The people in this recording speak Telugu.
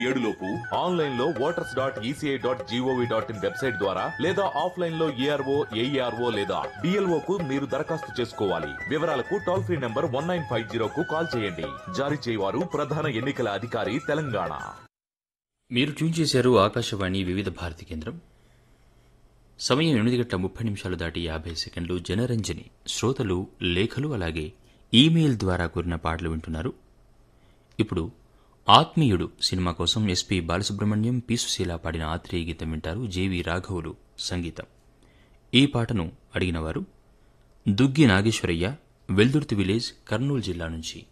ఏడులోపు ఆన్లైన్ లో voters dot ECI dot GOV dot in website ద్వారా లేదా ఆఫ్లైన్ లో ఏఆర్ఓ ఏఈఆర్ఓ లేదా డిఎల్ఓ కు మీరు దరఖాస్తు చేసుకోవాలి వివరాలకు toll free number one nine five zero కు కాల్ చేయండి జారీ చేయవారు ప్రధాన ఎన్నికల అధికారి తెలంగాణ మీరు ట్యూన్ చేశారు ఆకాశవాణి వివిధ భారతి కేంద్రం సమయం ఎనిమిది గంటల ముప్పై నిమిషాలు దాటి యాభై సెకండ్లు జనరంజని శ్రోతలు లేఖలు అలాగే ఈమెయిల్ ద్వారా కూరిన పాటలు వింటున్నారు ఇప్పుడు ఆత్మీయుడు సినిమా కోసం ఎస్పి బాలసుబ్రహ్మణ్యం పి సుశీల పాడిన ఆత్రేయ గీతం వింటారు జేవి రాఘవులు సంగీతం ఈ పాటను అడిగినవారు దుగ్గి నాగేశ్వరయ్య వెల్దుర్తి విలేజ్ కర్నూలు జిల్లా నుంచి